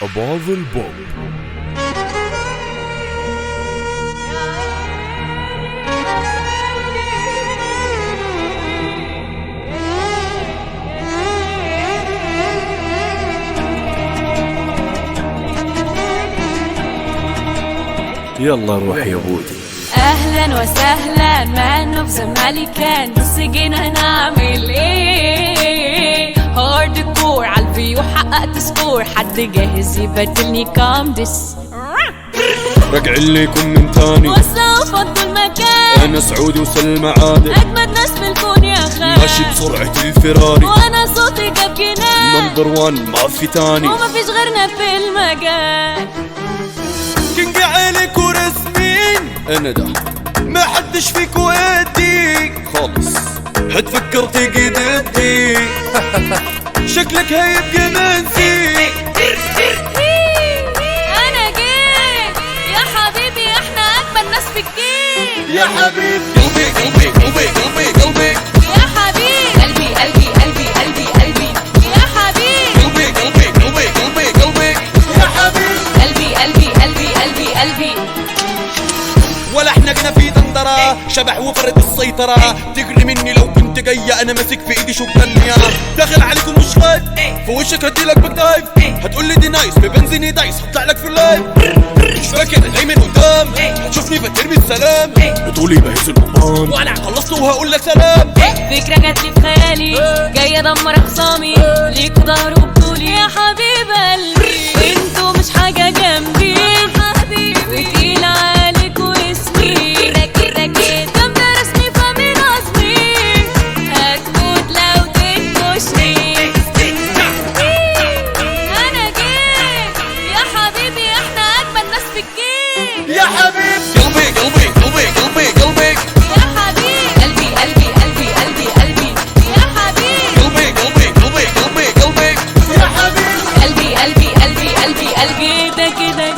أباظ البوب يلا روح يا بودي اهلا وسهلا ما نبز ملكان بس جينا نعمل ايه هارد كور عالفيو حققت سكور حد جاهز يبدلني كام دس رجع لكم من تاني وسعوا فضوا المكان أنا سعودي وسلمى عادل اجمد ناس في الكون يا خان ماشي بسرعة الفراري وانا صوتي جاب جنان نمبر وان ما في تاني وما فيش غيرنا في المجال كينج عليك ورسمين انا ده ما حدش فيكو ادي خالص هتفكر تيجي ضدي شكلك هيبقى منسي انا جيت يا حبيبي احنا اجمل ناس في الجيل يا حبيبي قلبي قلبي قلبي قلبي قلبي يا حبيبي قلبي قلبي قلبي قلبي قلبي يا حبيبي قلبي قلبي قلبي قلبي قلبي يا حبيبي قلبي قلبي قلبي قلبي قلبي ولا احنا جينا في دندرة شبح وفرد السيطرة تجري مني لو كنت جاية انا ماسك في ايدي شوك تانية داخل عليكم مش خايف في وشك هديلك بالدايف هتقول لي دي نايس ببنزيني دايس هطلع لك في اللايف مش فاكر جاي من قدام هتشوفني فترمي السلام بتقولي بهز القمران وانا خلصت وهقول لك سلام فكرة جات لي في خيالي جاي ادمر اخصامي ليكوا ظهر وبطولي يا حبيب قلبي انتوا مش حاجة جنبي وتقيل عليك واسمي ركيت ركيت جامدة رسمي فمن قصدي هتموت لو تنكشني انا جيت يا حبيبي احنا اجمل ناس في الجيل يا حبيبي قلبي قلبي قلبي قلبي قلبي يا حبيبي قلبي قلبي قلبي قلبي قلبي يا حبيبي قلبي قلبي قلبي قلبي قلبي يا حبيبي قلبي قلبي قلبي قلبي قلبي ده كده